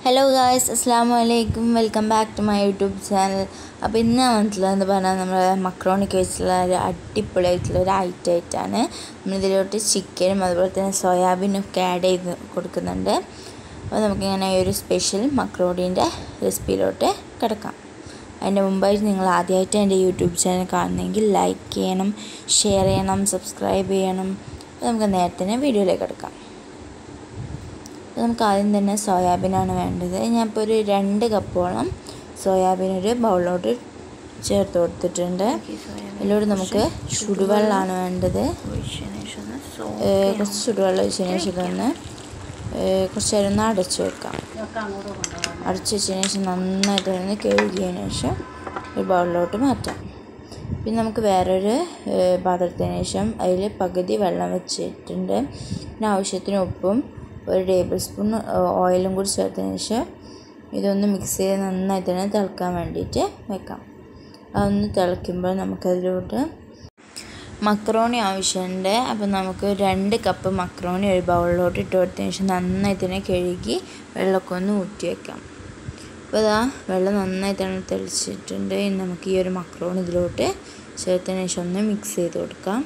hello guys അസ്സാം വലൈക്കും welcome back to my YouTube channel അപ്പോൾ ഇന്ന് വന്നിട്ടുള്ളത് എന്ന് പറഞ്ഞാൽ നമ്മൾ മക്രോണിക്ക് വെച്ചിട്ടുള്ള ഒരു അടിപൊളിയായിട്ടുള്ള ഒരു ഐറ്റം ആയിട്ടാണ് നമ്മളിതിലോട്ട് ചിക്കനും അതുപോലെ തന്നെ സോയാബീനും ഒക്കെ ആഡ് ചെയ്ത് കൊടുക്കുന്നുണ്ട് അപ്പോൾ നമുക്കിങ്ങനെ ഈ ഒരു സ്പെഷ്യൽ മക്രോണീൻ്റെ റെസിപ്പിയിലോട്ട് കിടക്കാം അതിൻ്റെ മുമ്പായിട്ട് നിങ്ങൾ ആദ്യമായിട്ട് എൻ്റെ യൂട്യൂബ് ചാനൽ കാണുന്നെങ്കിൽ ലൈക്ക് ചെയ്യണം ഷെയർ ചെയ്യണം സബ്സ്ക്രൈബ് ചെയ്യണം അപ്പോൾ നമുക്ക് നേരത്തെ തന്നെ വീഡിയോയിലേക്ക് കിടക്കാം അപ്പോൾ നമുക്ക് ആദ്യം തന്നെ സോയാബീനാണ് വേണ്ടത് ഞാനിപ്പോൾ ഒരു രണ്ട് കപ്പോളം സോയാബീൻ ഒരു ബൗളിലോട്ട് ചേർത്ത് കൊടുത്തിട്ടുണ്ട് ഇതിലൂടെ നമുക്ക് ചുടുവെള്ളമാണ് വേണ്ടത് ഏഹ് കുറച്ച് ചുടുവെള്ളം ഒഴിച്ചതിന് ശേഷം ഇതൊന്ന് ഏഹ് കുറച്ച് നേരം ഒന്ന് അടച്ചു വെക്കാം അടച്ചു വെച്ചതിന് ശേഷം നന്നായിട്ട് ഒന്ന് കഴുകിയതിന് ശേഷം ഒരു ബൗളിലോട്ട് മാറ്റാം പിന്നെ നമുക്ക് വേറൊരു ഏഹ് പാത്രത്തിന് ശേഷം അതിൽ പകുതി വെള്ളം വെച്ചിട്ടുണ്ട് പിന്നെ ആവശ്യത്തിന് ഉപ്പും ഒരു ടേബിൾ സ്പൂൺ ഓയിലും കൂടി ചേർത്തതിന് ശേഷം ഇതൊന്ന് മിക്സ് ചെയ്ത് നന്നായിട്ട് തന്നെ തിളക്കാൻ വേണ്ടിയിട്ട് വെക്കാം അതൊന്ന് തിളയ്ക്കുമ്പോൾ നമുക്കതിലോട്ട് മക്രോണി ആവശ്യമുണ്ട് അപ്പോൾ നമുക്ക് രണ്ട് കപ്പ് മക്രോണി ഒരു ബൗളിലോട്ട് ഇട്ട് കൊടുത്തതിന് ശേഷം നന്നായി തന്നെ കഴുകി വെള്ളമൊക്കെ ഒന്ന് ഊറ്റി വെക്കാം അപ്പോൾ ഇതാ വെള്ളം നന്നായി തന്നെ തെളിച്ചിട്ടുണ്ട് ഇനി നമുക്ക് ഈ ഒരു മക്രോണി ഇതിലോട്ട് ചേർത്തതിന് ശേഷം ഒന്ന് മിക്സ് ചെയ്ത് കൊടുക്കാം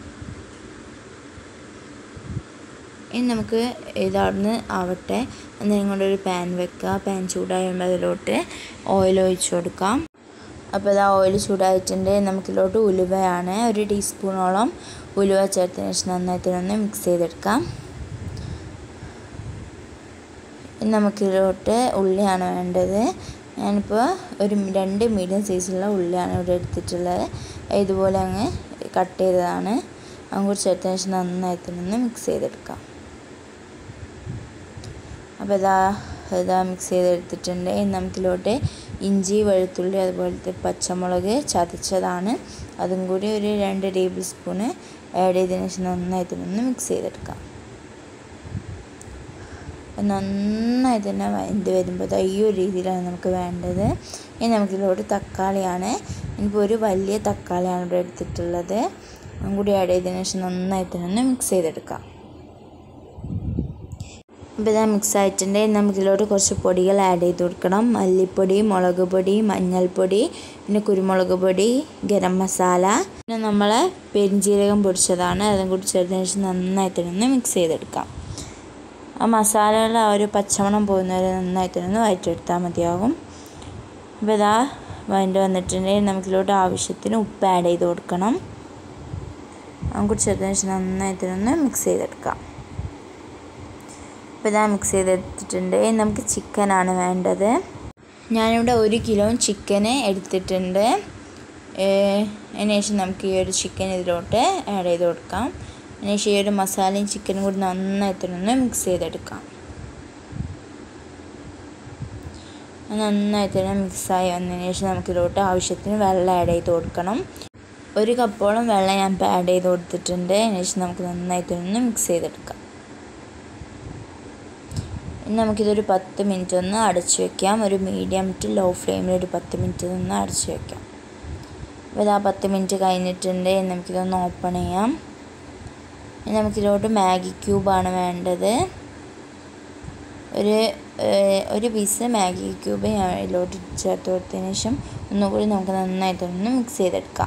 ഇനി നമുക്ക് ഇതവിടുന്ന് ആവട്ടെ അന്നേരം കൊണ്ടൊരു പാൻ വെക്കുക പാൻ ചൂടായുമ്പോൾ അതിലോട്ട് ഓയിൽ ഒഴിച്ചു കൊടുക്കാം അപ്പോൾ ഇതാ ഓയിൽ ചൂടായിട്ടുണ്ട് നമുക്കിതിലോട്ട് ഉലുവയാണ് ഒരു ടീസ്പൂണോളം ഉലുവ ചേർത്തതിന് ശേഷം നന്നായിട്ട് ഒന്ന് മിക്സ് ചെയ്തെടുക്കാം ഇനി നമുക്കിതിലോട്ട് ഉള്ളിയാണ് വേണ്ടത് ഞാനിപ്പോൾ ഒരു രണ്ട് മീഡിയം സൈസുള്ള ഉള്ളിയാണ് ഇവിടെ എടുത്തിട്ടുള്ളത് ഇതുപോലെ അങ്ങ് കട്ട് ചെയ്തതാണ് അങ്ങോട്ട് ചേർത്തതിന് ശേഷം നന്നായിട്ട് ഒന്ന് മിക്സ് ചെയ്തെടുക്കാം അപ്പോൾ ഇതാ ഇതാ മിക്സ് ചെയ്തെടുത്തിട്ടുണ്ട് ഇനി നമുക്കിലോട്ട് ഇഞ്ചി വെളുത്തുള്ളി അതുപോലത്തെ പച്ചമുളക് ചതച്ചതാണ് അതും കൂടി ഒരു രണ്ട് ടേബിൾ സ്പൂണ് ആഡ് ചെയ്തതിന് ശേഷം നന്നായിട്ട് ഒന്ന് മിക്സ് ചെയ്തെടുക്കാം നന്നായിട്ട് തന്നെ വെന്ത് വരുമ്പോൾ ഈ ഒരു രീതിയിലാണ് നമുക്ക് വേണ്ടത് ഇനി നമുക്കിതിലോട്ട് തക്കാളിയാണ് ഇനിയിപ്പോൾ ഒരു വലിയ തക്കാളിയാണ് ഇവിടെ എടുത്തിട്ടുള്ളത് അതും കൂടി ആഡ് ചെയ്തതിന് ശേഷം നന്നായിട്ട് തന്നെ ഒന്ന് മിക്സ് ചെയ്തെടുക്കാം അപ്പോൾ ഇതാ മിക്സ് ആയിട്ടുണ്ട് നമുക്കിതിലോട്ട് കുറച്ച് പൊടികൾ ആഡ് ചെയ്ത് കൊടുക്കണം മല്ലിപ്പൊടി മുളക് പൊടി മഞ്ഞൾപ്പൊടി പിന്നെ കുരുമുളക് പൊടി ഗരം മസാല പിന്നെ നമ്മൾ പെരിഞ്ജീരകം പൊടിച്ചതാണ് അതും കൂടി ചേർത്തതിന് ശേഷം നന്നായിട്ട് ഒന്ന് മിക്സ് ചെയ്തെടുക്കാം ആ മസാലകൾ ആ ഒരു പച്ചമണം പോകുന്നവരെ നന്നായിട്ട് ഒന്ന് വഴറ്റിയെടുത്താൽ മതിയാകും അപ്പോൾ ഇതാ വഴണ്ട് വന്നിട്ടുണ്ടെങ്കിൽ നമുക്കിതിലോട്ട് ആവശ്യത്തിന് ഉപ്പ് ആഡ് ചെയ്ത് കൊടുക്കണം അതും കൂടി ചേർത്തതിന് ശേഷം നന്നായിട്ട് ഒന്ന് മിക്സ് ചെയ്തെടുക്കാം അപ്പോൾ ഇതാ മിക്സ് ചെയ്തെടുത്തിട്ടുണ്ട് നമുക്ക് ചിക്കനാണ് വേണ്ടത് ഞാനിവിടെ ഒരു കിലോ ചിക്കന് എടുത്തിട്ടുണ്ട് അതിന് ശേഷം നമുക്ക് ഈ ഒരു ചിക്കൻ ഇതിലോട്ട് ആഡ് ചെയ്ത് കൊടുക്കാം അതിന് ശേഷം ഈ ഒരു മസാലയും ചിക്കനും കൂടി നന്നായിട്ടൊന്ന് മിക്സ് ചെയ്തെടുക്കാം നന്നായിട്ട് തന്നെ മിക്സായി വന്നതിന് ശേഷം നമുക്കിതിലോട്ട് ആവശ്യത്തിന് വെള്ളം ആഡ് ചെയ്ത് കൊടുക്കണം ഒരു കപ്പോളം വെള്ളം ഞാൻ ഇപ്പോൾ ആഡ് ചെയ്ത് കൊടുത്തിട്ടുണ്ട് അതിന് ശേഷം നമുക്ക് നന്നായിട്ടൊന്ന് മിക്സ് ചെയ്തെടുക്കാം ഇനി നമുക്കിതൊരു പത്ത് മിനിറ്റ് ഒന്ന് അടച്ചു വെക്കാം ഒരു മീഡിയം ടു ലോ ഫ്ലെയിമിൽ ഒരു പത്ത് മിനിറ്റ് ഒന്ന് അടച്ചു വെക്കാം അപ്പോൾ ഇതാ പത്ത് മിനിറ്റ് കഴിഞ്ഞിട്ടുണ്ട് നമുക്കിതൊന്ന് ഓപ്പൺ ചെയ്യാം ഇനി നമുക്കിതിലോട്ട് മാഗി ക്യൂബാണ് വേണ്ടത് ഒരു ഒരു പീസ് മാഗി ക്യൂബ് ഞാൻ ഇതിലോട്ട് ചേർത്ത് കൊടുത്തതിന് ശേഷം ഒന്നുകൂടി നമുക്ക് നന്നായിട്ടൊന്ന് മിക്സ് ചെയ്തെടുക്കാം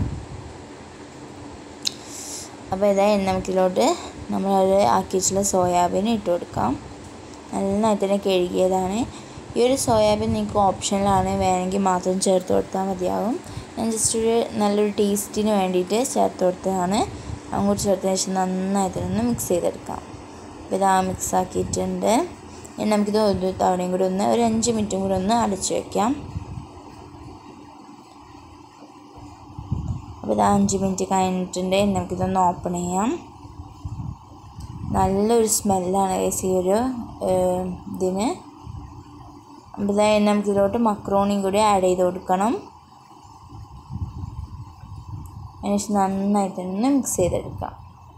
അപ്പോൾ ഇതായി നമുക്കിതിലോട്ട് നമ്മളത് ആക്കി വെച്ചുള്ള സോയാബീൻ ഇട്ട് കൊടുക്കാം നന്നായിട്ട് തന്നെ കഴുകിയതാണ് ഈ ഒരു സോയാബീൻ നിങ്ങൾക്ക് ഓപ്ഷനിലാണ് വേണമെങ്കിൽ മാത്രം ചേർത്ത് കൊടുത്താൽ മതിയാകും ഞാൻ ജസ്റ്റ് ഒരു നല്ലൊരു ടേസ്റ്റിന് വേണ്ടിയിട്ട് ചേർത്ത് കൊടുത്തതാണ് അങ്ങോട്ട് ചേർത്തതിന് ശേഷം നന്നായിട്ട് ഒന്ന് മിക്സ് ചെയ്തെടുക്കാം അപ്പോൾ ഇതാ മിക്സ് ആക്കിയിട്ടുണ്ട് ഇനി നമുക്കിത് ഒരു തവണയും കൂടി ഒന്ന് ഒരു അഞ്ച് മിനിറ്റും കൂടി ഒന്ന് അടച്ചു വയ്ക്കാം അപ്പോൾ ഇത് അഞ്ച് മിനിറ്റ് കഴിഞ്ഞിട്ടുണ്ട് നമുക്കിതൊന്ന് ഓപ്പൺ ചെയ്യാം നല്ലൊരു സ്മെല്ലാണ് ഗൈസ് ഈ ഒരു ഇതിന് അപ്പോൾ ഇതായി നമുക്കിതിലോട്ട് മക്രോണിയും കൂടി ആഡ് ചെയ്ത് കൊടുക്കണം അതിനുശേഷം നന്നായിട്ട് തന്നെ മിക്സ് ചെയ്തെടുക്കാം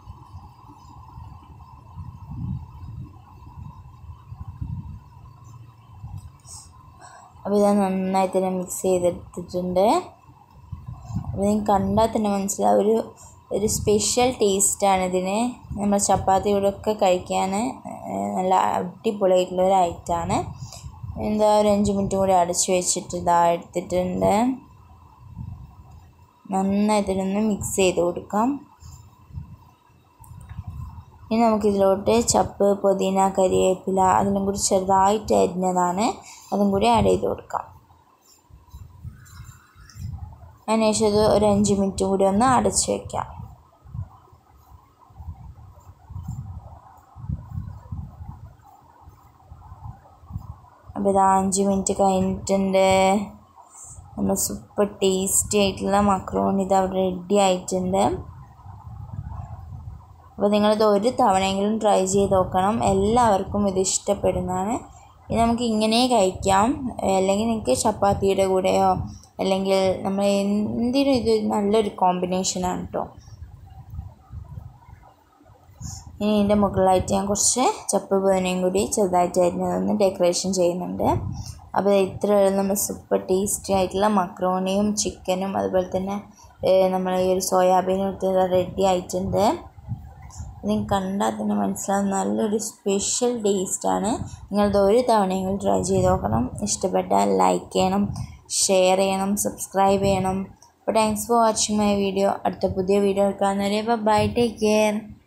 അപ്പോൾ ഇത് നന്നായിട്ട് തന്നെ മിക്സ് ചെയ്തെടുത്തിട്ടുണ്ട് അപ്പോൾ നിങ്ങൾക്ക് കണ്ടാൽ തന്നെ മനസ്സിലാവും ഒരു ഒരു സ്പെഷ്യൽ ടേസ്റ്റാണ് ഇതിന് നമ്മൾ ചപ്പാത്തിയോടൊക്കെ കഴിക്കാൻ നല്ല അടിപൊളിയായിട്ടുള്ള ഒരു ഐറ്റമാണ് എന്താ ഒരു അഞ്ച് മിനിറ്റ് കൂടി അടച്ച് വെച്ചിട്ട് ഇതാ എടുത്തിട്ടുണ്ട് നന്നായിട്ട് ഇതൊന്ന് മിക്സ് ചെയ്ത് കൊടുക്കാം ഇനി നമുക്കിതിലോട്ട് ചപ്പ് പുതിന കരിവേപ്പില അതിലും കൂടി ചെറുതായിട്ട് അരിഞ്ഞതാണ് അതും കൂടി ആഡ് ചെയ്ത് കൊടുക്കാം അതിനുശേഷം ഇത് ഒരു അഞ്ച് മിനിറ്റ് കൂടി ഒന്ന് അടച്ച് വയ്ക്കാം അപ്പോൾ ഇത് അഞ്ച് മിനിറ്റ് കഴിഞ്ഞിട്ടുണ്ട് നമ്മൾ സൂപ്പർ ടേസ്റ്റി ആയിട്ടുള്ള മക്രോണി ഇത് അവിടെ റെഡി ആയിട്ടുണ്ട് അപ്പോൾ നിങ്ങളിത് ഒരു തവണയെങ്കിലും ട്രൈ ചെയ്ത് നോക്കണം എല്ലാവർക്കും ഇത് ഇഷ്ടപ്പെടുന്നതാണ് ഇത് നമുക്ക് ഇങ്ങനെ കഴിക്കാം അല്ലെങ്കിൽ നിങ്ങൾക്ക് ചപ്പാത്തിയുടെ കൂടെയോ അല്ലെങ്കിൽ നമ്മൾ എന്തിനും ഇത് നല്ലൊരു കോമ്പിനേഷനാണ് കേട്ടോ ഇനി ഇതിൻ്റെ മുകളിലായിട്ട് ഞാൻ കുറച്ച് ചപ്പ് പുതിനയും കൂടി ചെറുതായിട്ട് അരിഞ്ഞതൊന്ന് ഡെക്കറേഷൻ ചെയ്യുന്നുണ്ട് അപ്പോൾ ഇത്ര നമ്മൾ സൂപ്പർ ടേസ്റ്റി ആയിട്ടുള്ള മക്രോണിയും ചിക്കനും അതുപോലെ തന്നെ നമ്മൾ ഈ ഒരു സോയാബീനും എടുത്ത് റെഡി ആയിട്ടുണ്ട് ഇത് കണ്ടാൽ തന്നെ മനസ്സിലാവും നല്ലൊരു സ്പെഷ്യൽ ടേസ്റ്റാണ് നിങ്ങളത് ഒരു തവണയെങ്കിലും ട്രൈ ചെയ്ത് നോക്കണം ഇഷ്ടപ്പെട്ടാൽ ലൈക്ക് ചെയ്യണം ഷെയർ ചെയ്യണം സബ്സ്ക്രൈബ് ചെയ്യണം അപ്പോൾ thanks for watching my video അടുത്ത പുതിയ വീഡിയോ കാണുന്നവരെ ബൈ ടേക്ക് കെയർ